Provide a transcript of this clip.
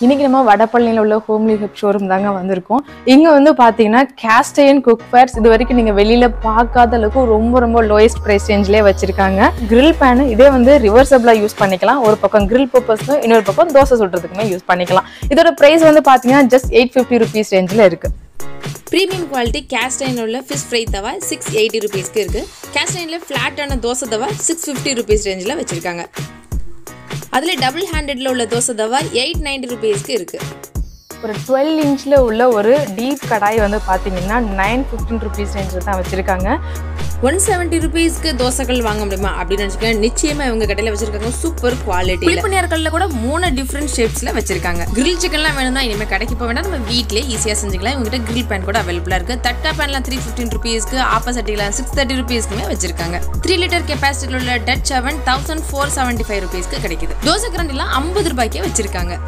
இன்னைக்கு நம்ம வடபழனியில் உள்ள ஹோம்லி ஹெப் ஷோரூம் தாங்க வந்திருக்கோம் இங்க வந்து பாத்தீங்கன்னா கேஸ்டைன் குக் ஃபேர்ஸ் இது வரைக்கும் நீங்க வெளியில பார்க்காத அளவுக்கு ரொம்ப ரொம்ப லோயஸ்ட் பிரைஸ் ரேஞ்ச்லயே வச்சிருக்காங்க கிரில் பேன் இதே வந்து ரிவர்சபிளா யூஸ் பண்ணிக்கலாம் ஒரு பக்கம் கிரில் பர்பஸ்க்கும் இன்னொரு பக்கம் தோசை சுடுறதுக்குமே யூஸ் பண்ணிக்கலாம் இதோட பிரைஸ் வந்து பாத்தீங்கன்னா ஜஸ்ட் எயிட் ஃபிஃப்டி ருபீஸ் ரேஞ்சில் இருக்கு ப்ரீமியம் குவாலிட்டி கேஸ்டைனில் உள்ள fish fry tawa six eighty ருபீஸ்க்கு இருக்குது கேஸ்டைனில் ஃப்ளாட்டான தோசை தவா சிக்ஸ் ஃபிஃப்டி ருபீஸ் ரேஞ்சில் வச்சுருக்காங்க அதில் டபுள் ஹேண்டடில் உள்ள தோசை தவா எயிட் நைன்டி ருபீஸ்க்கு இருக்குது ஒரு டுவெல் இன்ச்சில் உள்ள ஒரு டீப் கடாய் வந்து பார்த்தீங்கன்னா நைன் ஃபிஃப்டின் ருபீஸ் ரேஞ்சில் தான் வச்சுருக்காங்க ஒன் செவன்ட்டி ருபீஸ்க்கு தோசைகள் வாங்க முடியுமா அப்படின்னு நினச்சிக்கோங்க நிச்சயமாக இவங்க கடையில் வச்சிருக்காங்க சூப்பர் குவாலிட்டி புளிப்பணியார்களில் கூட மூணு டிஃப்ரெண்ட் ஷேப்ஸில் வச்சிருக்காங்க கிரில் சிக்கன்லாம் வேணும்னா இனிமேல் கடைக்கு போக வேண்டாம் நம்ம வீட்டிலே ஈஸியாக செஞ்சுக்கலாம் இவங்ககிட்ட கிரில் பேன் கூட அவைலபிளாக இருக்குது தட்கா பேன்லாம் த்ரீ ஃபிஃப்டின் ருபீஸ்க்கு ஆப்போசிட்டிலாம் சிக்ஸ் தேர்ட்டி ருபீஸ்க்குமே வச்சிருக்காங்க த்ரீ லிட்டர் கெப்பாசிட்டியில் உள்ள touch seven thousand four seventy five ருபீஸ்க்கு கிடைக்குது தோசை கரண்டிலாம் ஐம்பது ரூபாய்க்கே வச்சிருக்காங்க